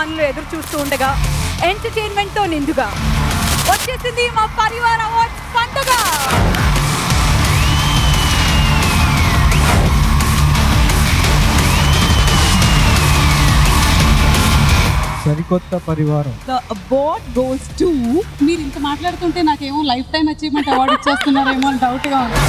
అభిమానులు ఎదురు చూస్తూ ఉండగా ఎంటర్టైన్మెంట్ తో నిండుగా వచ్చేసింది మా పరివార అవార్డ్స్ పండుగ సరికొత్త పరివారం ద అవార్డ్ గోస్ టు మీరు ఇంత మాట్లాడుతుంటే నాకేమో లైఫ్ టైం అచీవ్మెంట్ అవార్డు ఇచ్చేస్తున్నారేమో అని డౌట్ గా ఉంది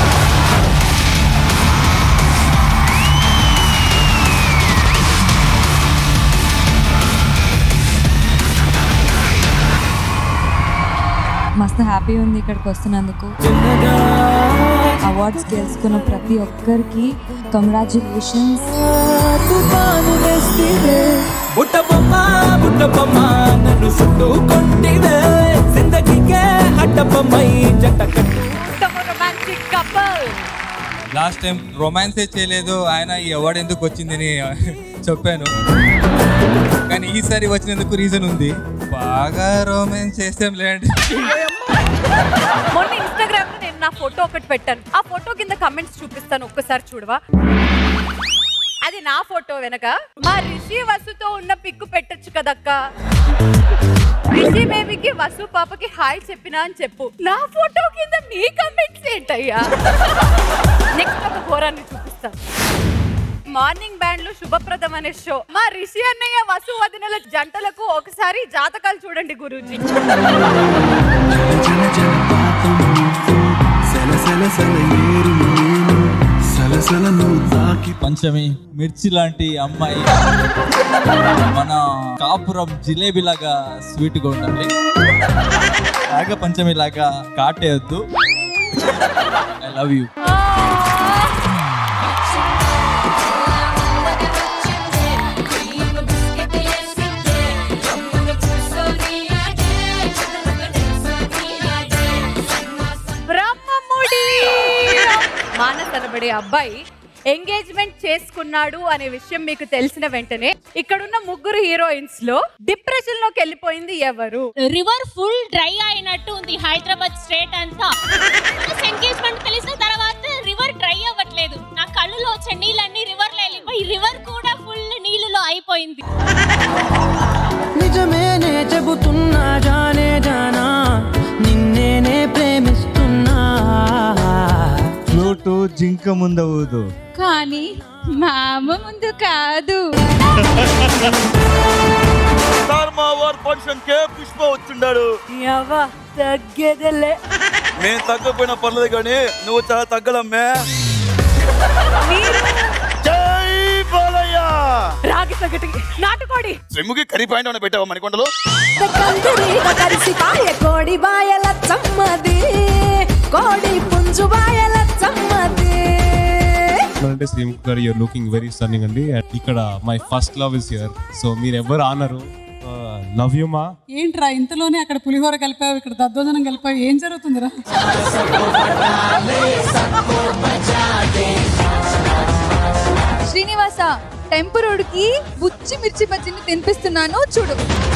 మస్తు హ్యాపీ ఉంది ఇక్కడికి వస్తున్నందుకు అవార్డ్స్ గెలుచుకున్న ప్రతి ఒక్కరికి కంగ్రాచులేషన్స్ తుఫాను వేస్తివే బుట్టబొమ్మ బుట్టబొమ్మ నన్ను చుట్టూ కొట్టివే జిందగీకే అడ్డబొమ్మై జంట కట్టు ఉత్తమ రొమాంటిక్ కపుల్ లాస్ట్ టైం రొమాన్సే చేయలేదు ఆయన ఈ అవార్డు ఎందుకు వచ్చిందని చెప్పాను కానీ ఈసారి వచ్చినందుకు రీజన్ ఉంది బాగా రొమాన్స్ చేసాం లేండి మొన్న ఇన్స్టాగ్రామ్ లో నేను నా ఫోటో ఒకటి పెట్టాను ఆ ఫోటో కింద కమెంట్స్ చూపిస్తాను ఒక్కసారి చూడవా అది నా ఫోటో వెనక మా రిషి వసుతో ఉన్న పిక్కు పెట్టొచ్చు కదక్క రిషి బేబీకి వసు పాపకి హాయ్ చెప్పినా అని చెప్పు నా ఫోటో కింద నీ కమెంట్స్ ఏంటయ్యా నెక్స్ట్ ఒక ఘోరాన్ని చూపిస్తాను మార్నింగ్ బ్యాండ్ లో శుభప్రదం అనే షో మా రిషి అన్నయ్య వసు వదినల జంటలకు ఒకసారి జాతకాలు చూడండి గురూజీ జల జల పాతం సల సల సల ఏరు నేను సలసల నువ్వు తాకి పంచమి మిర్చి లాంటి అమ్మాయి మన కాపురం జిలేబీ లాగా స్వీట్ గా ఉండాలి నాగ పంచమి లాగా కాటేయద్దు I love you Brahmamudi Manas అనబడే అబ్బాయి ఎంగేజ్మెంట్ చేసుకున్నాడు అనే విషయం మీకు తెలిసిన వెంటనే ఇక్కడున్న ముగ్గురు హీరోయిన్స్ లో డిప్రెషన్ లోకి వెళ్ళిపోయింది ఎవరు రివర్ ఫుల్ డ్రై అయినట్టు ఉంది హైదరాబాద్ స్ట్రేట్ అంతా ఎంగేజ్మెంట్ తెలిసిన తర్వాత రివర్ డ్రై అవ్వట్లేదు నా కళ్ళులో వచ్చే నీళ్ళన్నీ రివర్ లో వెళ్ళిపోయి రివర్ కూడా ఫుల్ నీళ్ళలో అయిపోయింది నిజమేనే చెబుతున్నా జానే జానా నిన్నేనే ప్రేమిస్తున్నా ఫ్లూటు జింక ముందవుదు కానీ మామ ముందు కాదు ఫంక్షన్ కే పుష్ప వచ్చిండాడు యవ్వ, తగ్గేదేలే నేను తగ్గపోయినా పర్లేదు కానీ నువ్వు చాలా తగ్గలమ్మే మీరు జై బాలయ్య రాగి సగటి నాటుకోడి చెమ్ముకి కర్రీ పాయింట్ ఏమైనా పెట్టావా మణికొండలో కలిసి పాయ కోడి బాయల చమ్మది కోడి పుంజు బాయల చమ్మది అంటే శ్రీముఖ్ గారు యూర్ లుకింగ్ వెరీ స్టన్నింగ్ అండి And ఇక్కడ my first love is here so మీరు ఎవరు ఆనరు లవ్ యూ మా ఏంట్రా ఇంతలోనే అక్కడ పులిహోర కలిపావు ఇక్కడ దద్దోజనం కలిపావు ఏం జరుగుతుందిరా శ్రీనివాస టెంపురుడికి బుచ్చి మిర్చి బజ్జిని తినిపిస్తున్నాను చూడు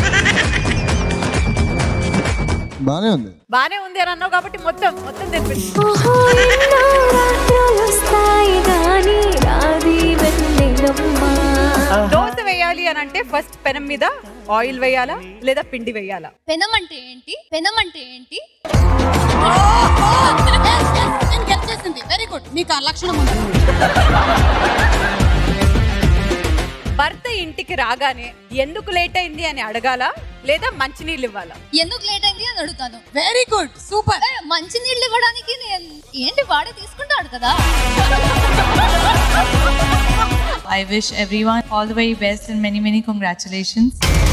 బానే ఉంది బానే ఉంది అని అన్నావు కాబట్టి మొత్తం మొత్తం తెప్పించు ఓహో ఎన్నో రాత్రులొస్తాయి గాని రాది వెన్నెలమ్మ దోశ వేయాలి అని అంటే ఫస్ట్ పెనం మీద ఆయిల్ వేయాలా లేదా పిండి వేయాలా పెనం అంటే ఏంటి పెనం అంటే ఏంటి నేను గెలిచేసింది వెరీ గుడ్ నీకు ఆ లక్షణం ఉంది భర్త ఇంటికి రాగానే ఎందుకు లేట్ అయింది అని అడగాల లేదా మంచినీళ్ళు ఇవ్వాలా ఎందుకు లేట్ అయింది అని అడుగుతాను వెరీ గుడ్ సూపర్ మంచి నీళ్ళు ఇవ్వడానికి నేను ఏంటి వాడే తీసుకుంటాడు కదా I wish everyone all the very best and many, many congratulations.